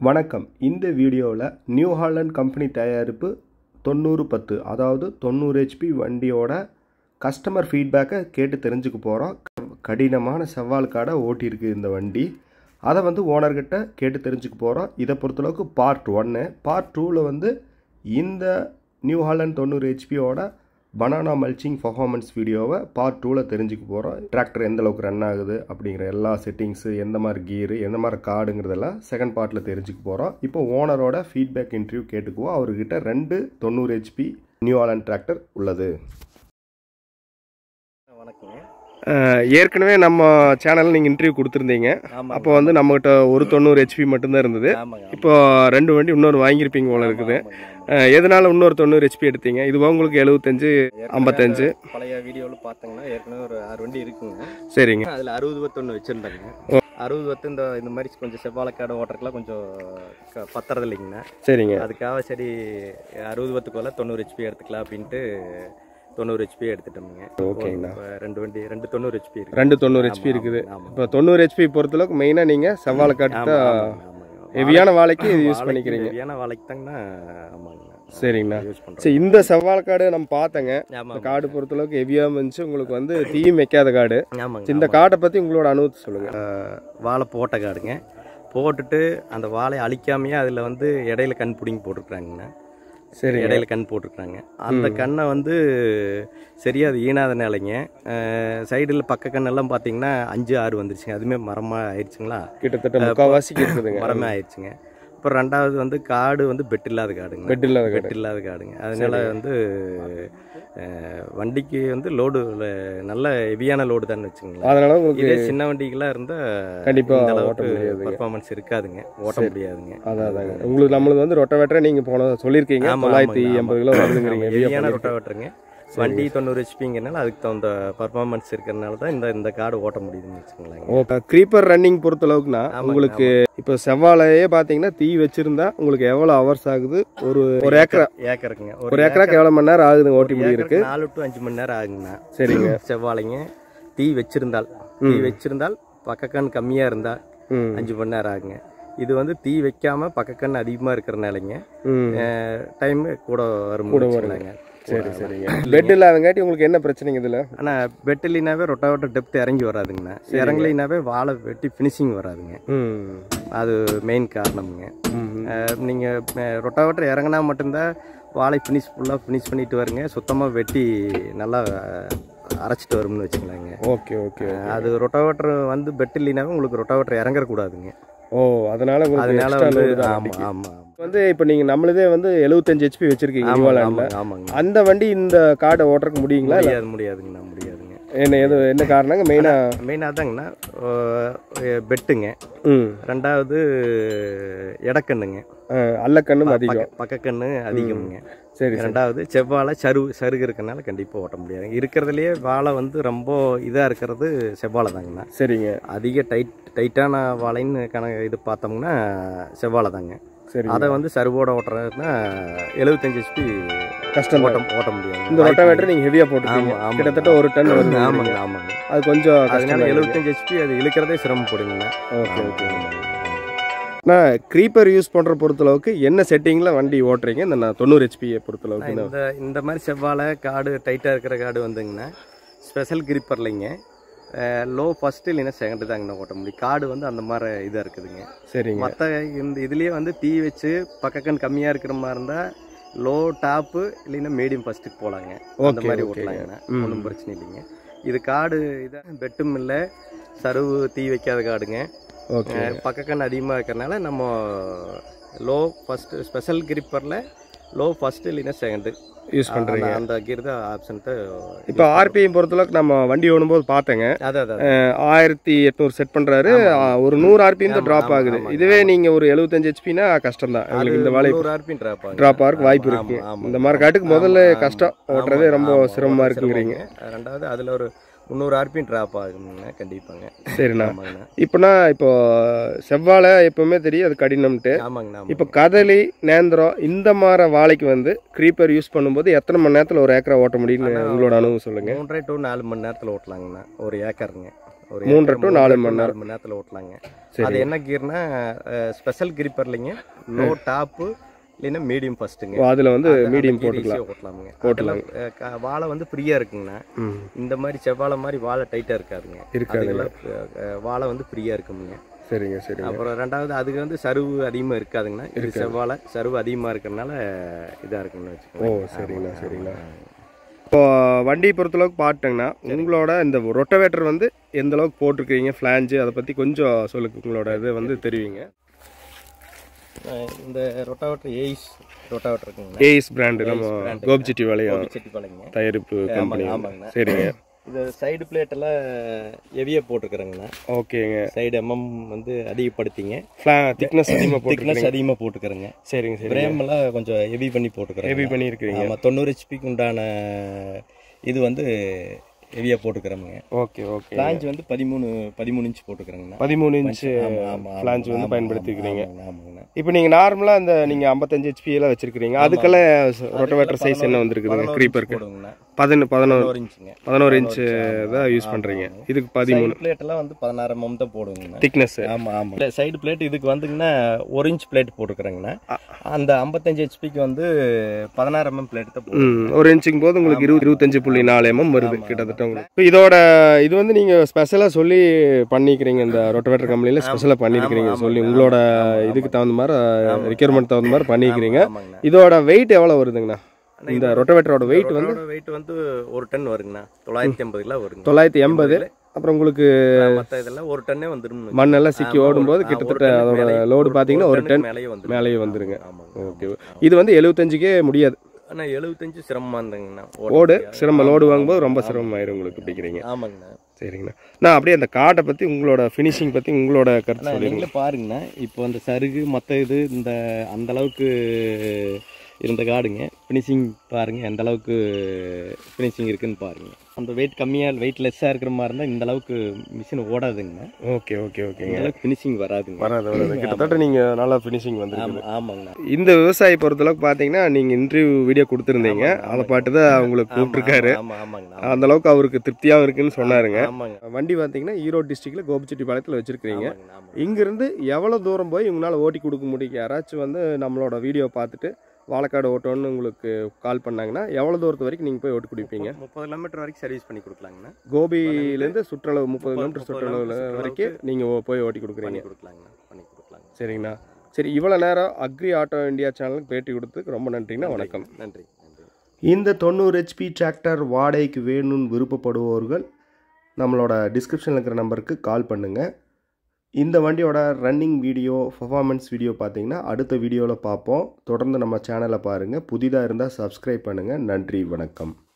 வணக்கம் இந்த வீடியோவில் நியூ ஹாலண்ட் கம்பெனி தயாரிப்பு தொண்ணூறு பத்து அதாவது தொண்ணூறு ஹெச்பி வண்டியோட கஸ்டமர் ஃபீட்பேக்கை கேட்டு தெரிஞ்சுக்க போகிறோம் கடினமான செவ்வால் காடை ஓட்டியிருக்கு இந்த வண்டி அதை வந்து ஓனர்கிட்ட கேட்டு தெரிஞ்சுக்க போகிறோம் இதை பொறுத்தளவுக்கு பார்ட் ஒன்று பார்ட் டூவில் வந்து இந்த நியூ ஹாலண்ட் தொண்ணூறு ஹெச்பியோட பனானா மல்ச்சிங் பர்ஃபார்மன்ஸ் வீடியோவை பார்ட் டூவில் தெரிஞ்சுக்க போகிறோம் டிராக்டர் எந்த அளவுக்கு ரன் ஆகுது அப்படிங்கிற எல்லா செட்டிங்ஸு எந்த மாதிரி கீரு எந்த மாதிரி கார்டுங்கிறதெல்லாம் செகண்ட் பார்ட்டில் தெரிஞ்சுக்க போகிறோம் இப்போ ஓனரோட ஃபீட்பேக் இன்டர்வியூ கேட்டுக்குவோம் அவர்கிட்ட ரெண்டு தொண்ணூறு ஹெச்பி நியூ ஹாலண்ட் டிராக்டர் உள்ளது வணக்கங்க ஏற்கனவே நம்ம சேனலில் நீங்கள் இன்டர்வியூ கொடுத்துருந்தீங்க ஆமாங்க அப்போ வந்து நம்மகிட்ட ஒரு தொண்ணூறு ஹெச்பி மட்டும்தான் இருந்தது ஆமாங்க இப்போ ரெண்டு வண்டி இன்னொரு வாங்கியிருப்பீங்க போல இருக்குது ஆமாங்க. அஹ், எதனால இன்னொரு தொண்ணூறு ஹெச்பி எடுத்தீங்க இது உங்களுக்கு எழுபத்தஞ்சு ஏற்கனவே ஐம்பத்தஞ்சு. பழைய வீடியோவில் பார்த்தீங்கன்னா ஏற்கனவே ஒரு ஆறு வண்டி இருக்குங்க சரிங்க அதில் அறுபது பத்தொன்று வச்சுருந்தாங்க அறுபது பத்து இந்த இந்த மாதிரி கொஞ்சம் செவ்வாழைக்காடு ஓட்டுறதுக்குலாம் கொஞ்சம் க- பத்துறது இல்லைங்கண்ணா சரிங்க அதுக்காக சரி அறுபது பத்துக்குள்ள தொண்ணூறு ஹெச்பி எடுத்துக்கலாம் அப்படின்ட்டு தொண்ணூறு ஹெச்பி எடுத்துட்டோமுங்க ஓகேங்கண்ணா. இப்போ ரெண்டு வண்டி ரெண்டு தொண்ணூறு ஹெச்பி இருக்கு ரெண்டு தொண்ணூறு ஹெச்பி ஆமா, இருக்குது ஆமா, இப்போ தொண்ணூறு ஹெச்பி பொறுத்தளவுக்கு மெயினாக நீங்கள் செவ்வாழை காட்டு ஆமா, தான் ஆமாங்க, ஆமாங்க. ஹெவியான வாழைக்கு இது யூஸ் வாழைக்கு பண்ணிக்கிறீங்க ஹெவியான வாழைக்கு தாங்கண்ணா ஆமாங்கண்ணா சரிங்கண்ணா யூஸ் பண்ணுறோம் சரி இந்த செவ்வாழை காடு நம்ம பார்த்தங்க இந்த ஆமாம் காடு பொறுத்தளவுக்கு ஹெவியாக இருந்துச்சு உங்களுக்கு வந்து தீயும் வைக்காத காடு ஆமாங்க இந்த காடை பற்றி உங்களோட அனுபவத்தை சொல்லுங்கள் வாழை போட்ட காடுங்க போட்டுட்டு அந்த வாழையை அழிக்காமையே அதில் வந்து இடையில கண் பிடிங்கி போட்டிருக்கிறாங்கண்ணா சரிங்க இடையில கண் போட்டிருக்காங்க அந்த கண்ணை வந்து சரியா அது ஈனாத நிலைங்க சைடில் பக்க கண்ணெல்லாம் பார்த்தீங்கன்னா அஞ்சு ஆறு வந்துருச்சுங்க அதுவுமே மரமாக ஆயிடுச்சுங்களா கிட்டத்தட்ட முக்கால்வாசிக்கு இருக்குதுங்க மரமே ஆயிடுச்சுங்க அப்புறம் ரெண்டாவது வந்து காடு வந்து பெட் இல்லாத காடுங்க பெட் இல்லாத காடு பெட் இல்லாத காடுங்க அதனால வந்து அஹ், வண்டிக்கு வந்து லோடு நல்ல ஹெவியான லோடு தான் வச்சுங்களேன் அதனால உங்களுக்கு இதே சின்ன வண்டிகளாக இருந்தால் கண்டிப்பா இந்த ஓட்ட அளவுக்கு முடியாதுங்க. பர்ஃபார்மன்ஸ் இருக்காதுங்க ஓட்ட முடியாதுங்க அதான் அதாங்க உங்களுக்கு நம்மளுக்கு வந்து ரொட்டவேட்டரை நீங்கள் போன சொல்லியிருக்கீங்க ஆமா, தொள்ளாயிரத்தி ஆமாங்க, எண்பது கிலோ வருதுங்கிறீங்க ஆமா, heavy-ஆ ஹெவியான பண்ணிருக்கு. ரொட்டாவேட்டருங்க வண்டி தொண்ணூறு ஹெச்பிங்கிறனால அதுக்கு தகுந்த பர்ஃபார்மன்ஸ் இருக்கிறனால தான் இந்த இந்த கார்டு ஓட்ட முடியுதுன்னு வச்சுக்கோங்களேன் ஓ க்ரீப்பர் ரன்னிங் பொறுத்தளவுக்குனா ஆமாங்க, உங்களுக்கு இப்போ செவ்வாழையே பார்த்தீங்கன்னா தீ வச்சிருந்தா உங்களுக்கு எவ்வளோ ஹவர்ஸ் ஆகுது ஒரு ஒரு ஏக்கரா ஏக்கருக்குங்க ஒரு ஏக்கராக்கு எவ்வளோ மணி நேரம் ஆகுதுங்க ஓட்டி முடியிருக்கு ஏக்கருக்கு நாலு டு அஞ்சு மணி நேரம் ஆகுங்கண்ணா சரிங்க செவ்வாழைங்க தீ வச்சிருந்தால் தீ வச்சிருந்தால் பக்கக்கண் கம்மியாக இருந்தால் ம் அஞ்சு மணி நேரம் ஆகுங்க இது வந்து தீ வைக்காம பக்கக்கண் அதிகமாக இருக்கிறனாலங்க ம் டைம் கூட வரும் கூட வருங்க. சரி சரிங்க பெட் இல்லாதங்காட்டி உங்களுக்கு என்ன பிரச்சனைங்க இதில் ஆனால் வெட்டிலினாவே ரொட்டாவேட்டர் டெப்த் இறங்கி வராதுங்கண்ணா இறங்கலினாவே வாழை வெட்டி ஃபினிஷிங் வராதுங்க ம் அது மெயின் காரணமுங்க ம் நீங்கள் ரொட்டாவேட்டர் இறங்கினா மட்டும்தான் வாழை ஃபினிஷ் ஃபுல்லாக ஃபினிஷ் பண்ணிட்டு வருங்க சுத்தமாக வெட்டி நல்லா அஹ், அரைச்சிட்டு வரும்னு வச்சுக்கலாங்க ஓகே ஓகே அது ரொட்டாவேட்டர் வந்து பெட் இல்லைனாவே உங்களுக்கு ரொட்டாவேட்டர் இறங்கக்கூடாதுங்க ஓ அதனால உங்களுக்கு அதனால extra வந்து load தான் ஆமாம் வண்டிக்கு. ஆமாம் வந்து இப்போ நீங்கள் நம்மளதே வந்து எழுபத்தஞ்சு ஹெச்பி வச்சிருக்கீங்க ஆமாம் நியூவாலாண்டில் ஆமாங்க ஆமாங்க அந்த வண்டி இந்த கார்டை ஓட்டுறதுக்கு முடியுங்களா இல்ல முடியாது முடியாதுங்கண்ணா முடியாதுங்க என்ன எது என்ன காரணங்க மெயினாக மெயினாக தாங்கண்ணா பெட்டுங்க ம் ரெண்டாவது இடக்கண்ணுங்க அல்லக்கண்ணும் அதிகம் பக்க- பக்கக்கண்ணு அதிகமுங்க சரி சரி ரெண்டாவது செவ்வாழை சரு சருகு இருக்கனால கண்டிப்பாக ஓட்ட முடியாது இருக்கிறதுலையே வாழை வந்து ரொம்ப இதாக இருக்கிறது செவ்வாழை தாங்கண்ணா சரிங்க அதிக டைட் டைட்டான வாழைன்னு கணக்கு இது பார்த்தோம்னா செவ்வாழை தாங்க சரிங்க அதை வந்து சருவோட ஓட்டுறதுன்னா எழுபத்தஞ்சு ஹெச்பி கஷ்டம் ஓட்ட ஓட்ட முடியாது இந்த ரொட்டாவேட்டர் நீங்கள் ஹெவியாக போட்டுருக்கீங்க ஆமா, ஆமா. கிட்டத்தட்ட ஒரு டன் வருது ஆமாங்க ஆமாங்க அது கொஞ்சம் அதனால கஷ்டம் எழுபத்தஞ்சு ஹெச்பி அது இழுக்கிறதே சிரமப்படுங்கண்ணா ஓகே ஓகே நான் க்ரீப்பர் யூஸ் பண்ணுற பொறுத்தளவுக்கு என்ன செட்டிங்கில் வண்டி ஓட்டுறீங்க இந்த நான் தொண்ணூறு ஹெச்பியை பொறுத்தளவுக்கு இந்த இந்த இந்த மாதிரி செவ்வாழை காடு டைட்டாக இருக்கிற காடு வந்துங்கண்ணா ஸ்பெஷல் கிரிப்பர்லைங்க லோ ஃபஸ்ட்டு இல்லைன்னா செகண்டு தாங்கண்ணா ஓட்ட முடியும் காடு வந்து அந்த மாதிரி இதாக இருக்குதுங்க சரிங்க மற்ற இந்த இதுலேயே வந்து தீ வச்சு பக்கக்கண் கம்மியாக இருக்கிற மாதிரி இருந்தால் லோ டாப்பு இல்லைன்னா மீடியம் ஃபஸ்ட்டுக்கு போகலாங்க அந்த Okay, மாதிரி okay. ஓட்டலாங்கண்ணா ம். ஒன்றும் பிரச்சனை இல்லைங்க இது காடு இதாக பெட்டும் இல்லை சருவு தீ வைக்காத காடுங்க ஓகே அஹ் பக்கக்கண் அதிகமாக இருக்கிறனால நம்ம லோ ஃபஸ்ட்டு ஸ்பெஷல் கிரிப்பரில் லோ ஃபஸ்ட்டு இல்லைன்னா செகண்டு யூஸ் பண்ணுறீங்க அந்த கீர் தான் ஆப்ஷன்ட்டு இப்போ ஆர்பிஎம் பொறுத்தளவுக்கு நம்ம வண்டி ஓடும்போது பார்த்தேங்க அதான் அதான் அஹ், ஆயிரத்தி எட்நூறு செட் பண்ணுறாரு ஒரு நூறு ஆர்பிஎம் தான் ஆமா, ட்ராப் ஆமா, ஆகுது ஆமாங்க, இதுவே நீங்கள் ஒரு எழுபத்தஞ்சு ஹெச்பினா கஷ்டம் தான் உங்களுக்கு இந்த வாழை நூறு RPM drop ஆகுங்க. ட்ராப் ஆகிறதுக்கு வாய்ப்பு ஆமா, இருக்கு ஆமா, இந்த ஆமா. மாதிரி காட்டுக்கு முதல்ல ஆமா, கஷ்டம் ஆமா, ஓட்டுறதே ரொம்ப ஆமா, சிரமமாக ரொம்ப இருக்குங்கிறீங்க சிரமங்க. ரெண்டாவது அதில் ஒரு முந்நூறு ஆர்பிஎம் ட்ராப் ஆகுங்க கண்டிப்பாங்க சரிண்ணா ஆமாங்கண்ணா இப்போனா இப்போ செவ்வாழை எப்பவுமே தெரியும் அது கடினம்ட்டு ஆமாங்கண்ணா இப்போ கதலி நேந்திரம் இந்த மாதிரி வாழைக்கு வந்து க்ரீப்பர் யூஸ் பண்ணும்போது எத்தனை மணி நேரத்தில் ஒரு ஏக்கரா ஓட்ட முடியும்னு ஆனா, உங்களோட அனுபவம் சொல்லுங்க மூன்றரை டு நாலு மணி நேரத்தில் ஓட்டலாங்கண்ணா ஒரு ஏக்கருங்க ஒரு மூன்றரை ஏக்கர் to நாலு மூன்றரை மணி to நாலு மணி நேரத்தில் ஓட்டலாங்க சரி. அது என்ன கீர்னா ஸ்பெஷல் கிரிப்பர் இல்லைங்க லோ டாப்பு இல்லைன்னா மீடியம் ஃபர்ஸ்ட்டுங்க ஓ அதில் வந்து மீடியம் போட்டுக்கலாம் ஓட்டலாமுங்க போட்டுக்கலாம். அதெல்லாம், அஹ், க- வாழை வந்து ஃப்ரீயா இருக்குங்கண்ணா ம் இந்த மாதிரி செவ்வாழை மாதிரி வாழை டைட்டா இருக்காதுங்க இருக்காதுங்க. அதுக்கெல்லாம், அஹ், வாழை வந்து ஃப்ரீயா இருக்குமுங்க சரிங்க சரிங்க அப்புறம் ரெண்டாவது அதுக்கு வந்து சருவு அதிகமா இருக்காதுங்கண்ணா இது செவ்வாழை சருவு அதிகமா இருக்கறனால இதா இருக்குன்னு ஓ வச்சுக்கோங்க சரிங்கண்ணா சரிங்கண்ணா இப்போ வண்டியை பொறுத்தளவுக்கு பார்த்துட்டேங்கன்னா உங்களோட இந்த ரொட்டவேட்டர் வந்து எந்த அளவுக்கு போட்டிருக்கீங்க ஃப்ளாஞ்சு அதை பற்றி கொஞ்சம் சொல்லுங்க உங்களோட இது வந்து தெரிவிங்க அஹ், இந்த ரொட்டாவேட்டர் ஏய்ஸ் ரொட்டாவேட்டர் இருக்குங்கண்ணா ஏஎஸ் பிராண்டு நம்ம brand. கோபிச்செட்டி வளையம் செட்டிப்பாளையங்க தயாரிப்பு கம்பெனி ஆமாங்கண்ணா சரிங்க இது சைடு பிளேட் எல்லாம் ஹெவியா போட்டுக்கிறேங்கண்ணா ஓகேங்க சைடு எம்எம் வந்து அதிகப்படுத்திங்க ஃப்ளா திக்னஸ் அதிகமாக போட்டிருக்கீங்க திக்னஸ் அதிகமா போட்டுக்கிறேங்க சரிங்க சரி பிரேம் எல்லாம் கொஞ்சம் ஹெவி பண்ணி போட்டுக்கிறேன் ஹெவி பண்ணியிருக்கிறீங்க ஆமா தொண்ணூறு ஹெச்பிக்கு உண்டான இது வந்து ஹெவியா போட்டுக்கிறோமுங்க ஓகே ஓகே பிளாஞ்ச் வந்து பதிமூணு பதிமூணு இன்ச் போட்டுக்கிறேங்கண்ணா பதிமூணு இன்ச்சு ஆமா, ஆமா, ஆமா, ஃப்ளாஞ்ச் வந்து ஆமா, பயன்படுத்திக்கிறீங்க ஆமாங்கண்ணா, ஆமாங்கண்ணா. இப்போ நீங்கள் நார்மலாக இந்த நீங்கள் ஐம்பத்தஞ்சு ஹெச்பி எல்லாம் வச்சிருக்கிறீங்க அதுக்கெல்லாம் ரொட்டவேட்டர் சைஸ் என்ன வந்திருக்குதுங்க பதினோரு க்ரீப்பருக்கு inch போடுங்கண்ணா. பதினொன்று பதினோரு பதினோரு இன்ச்சுங்க பதினோரு இன்ச்சு தான் யூஸ் பண்ணுறீங்க இதுக்கு பதிமூணு சைடு பிளேட் எல்லாம் வந்து பதினாறு எம்எம் தான் போடுங்கண்ணா திக்னஸ் ஆமா ஆமா சைடு பிளேட் இதுக்கு வந்துங்கன்னா ஒரு இன்ச் பிளேட் போட்டுக்கிறேங்கண்ணா அந்த ஐம்பத்தஞ்சு ஹெச்பிக்கு வந்து பதினாறு எம்எம் பிளேட் தான் போடுங்க ம் ஒரு இன்ச்சுக்கும் போது உங்களுக்கு இருபது இருபத்தஞ்சு புள்ளி நாலு எம்எம் வருது கிட்டத்தட்ட உங்களுக்கு இப்போ இதோட இது வந்து நீங்கள் ஸ்பெஷலாக சொல்லி பண்ணிக்கிறீங்க இந்த ரொட்டவேட்டர் கம்பெனியில் ஸ்பெஷலாக பண்ணியிருக்கிறீங்க சொல்லி உங்களோட இதுக்கு தகுந்த மாதிரி ரிக்யர்மெண்ட் தகுந்த மாதிரி பண்ணிக்கிறீங்க ஆமாங்கண்ணா இதோட வெயிட் எவ்வளோ வருதுங்கண்ணா இந்த ரொட்டவேட்டரோட வெயிட் வந்து வெயிட் வந்து ஒரு டன் வருங்கண்ணா தொள்ளாயிரத்தி ஐம்பது கிலோ வருங்க தொள்ளாயிரத்தி எண்பது அப்புறம் உங்களுக்கு மற்ற இதெல்லாம் ஒரு டன்னே வந்துடும் மண்ணெல்லாம் சிக்கி ஓடும்போது கிட்டத்தட்ட அதோட லோடு பார்த்தீங்கன்னா ஒரு டன் மேலேயே வந்துடும் மேலேயே வந்துருங்க ஆமாங்க ஓகே இது வந்து எழுபத்தஞ்சுக்கே முடியாது ஆனா எழுபத்தஞ்சு சிரமமா இருந்தாங்கண்ணா ஓடு சிரமம் லோடு வாங்கும்போது ரொம்ப சிரமமாயிரும் உங்களுக்கு பிடிக்கிறீங்க ஆமாங்கண்ணா சரிங்கண்ணா நான் அப்படியே அந்த காட்டை பற்றி உங்களோட ஃபினிஷிங் பற்றி உங்களோட கருத்து அண்ணா, சொல்லிடுங்க நீங்களே பாருங்கண்ணா இப்போ அந்த சருகு மற்ற இது இந்த அந்த அளவுக்கு இருந்த காடுங்க ஃபினிஷிங் பாருங்க எந்த அளவுக்கு ஃபினிஷிங் இருக்குன்னு பாருங்க அந்த வெயிட் கம்மியாக வெயிட் லெஸ்ஸாக இருக்கிற மாதிரி இருந்தால் இந்த அளவுக்கு மிஷின் ஓடாதுங்க ஓகே ஓகே ஓகேங்க இந்த அளவுக்கு ஃபினிஷிங் வராதுங்க வராது வராது கிட்டத்தட்ட நீங்கள் நல்லா ஃபினிஷிங் வந்துருக்குது ஆமா ஆமாங்கண்ணா இந்த விவசாயி பொறுத்தளவுக்கு பார்த்தீங்கன்னா நீங்கள் இன்டர்வியூ வீடியோ கொடுத்துருந்தீங்க அதை பாட்டு தான் உங்களுக்கு கூப்பிட்டுருக்காரு ஆமா ஆமாங்கண்ணா அந்த அளவுக்கு அவருக்கு திருப்தியாகவும் இருக்குன்னு சொன்னாருங்க ஆமாங்க வண்டி பார்த்தீங்கன்னா ஈரோடு டிஸ்ட்ரிக்ட்ல கோபிச்செட்டிப்பாளையத்தில் வச்சிருக்கிறீங்க ஆமாங்கண்ணா, ஆமாங்க. இங்கிருந்து எவ்வளோ தூரம் போய் உங்களால் ஓட்டி கொடுக்க முடியும் யாராச்சும் வந்து நம்மளோட வீடியோ பார்த்துட்டு வாழைக்காடு ஓட்டோன்னு உங்களுக்கு கால் பண்ணாங்கன்னா எவ்வளோ தூரத்து வரைக்கும் நீங்கள் போய் ஓட்டி கொடுப்பீங்க முப்பது கிலோமீட்டர் வரைக்கும் சர்வீஸ் பண்ணி கொடுக்கலாங்கண்ணா கோபியிலேருந்து சுற்றளவு முப்பது முப்பது கிலோமீட்டர் சுற்றளவு கிலோமீட்டர் வரைக்கும் நீங்கள் போய் ஓட்டி கொடுக்குறீங்க பண்ணி கொடுக்கலாங்கண்ணா பண்ணி கொடுக்கலாங்க சரிங்கண்ணா சரி இவ்வளோ நேரம் அக்ரி ஆட்டோ இந்தியா சேனலுக்கு பேட்டி கொடுத்ததுக்கு ரொம்ப நன்றிங்கண்ணா வணக்கம் நன்றி நன்றி இந்த தொண்ணூறு ஹெச்பி டிராக்டர் வாடகைக்கு வேணும்னு விருப்பப்படுபவர்கள் நம்மளோட டிஸ்கிரிப்ஷனில் இருக்கிற நம்பருக்கு கால் பண்ணுங்கள் இந்த வண்டியோட ரன்னிங் வீடியோ பர்ஃபார்மன்ஸ் வீடியோ பார்த்தீங்கன்னா அடுத்த வீடியோவில் பார்ப்போம் தொடர்ந்து நம்ம சேனலை பாருங்கள் புதிதாக இருந்தால் சப்ஸ்கிரைப் பண்ணுங்கள் நன்றி வணக்கம்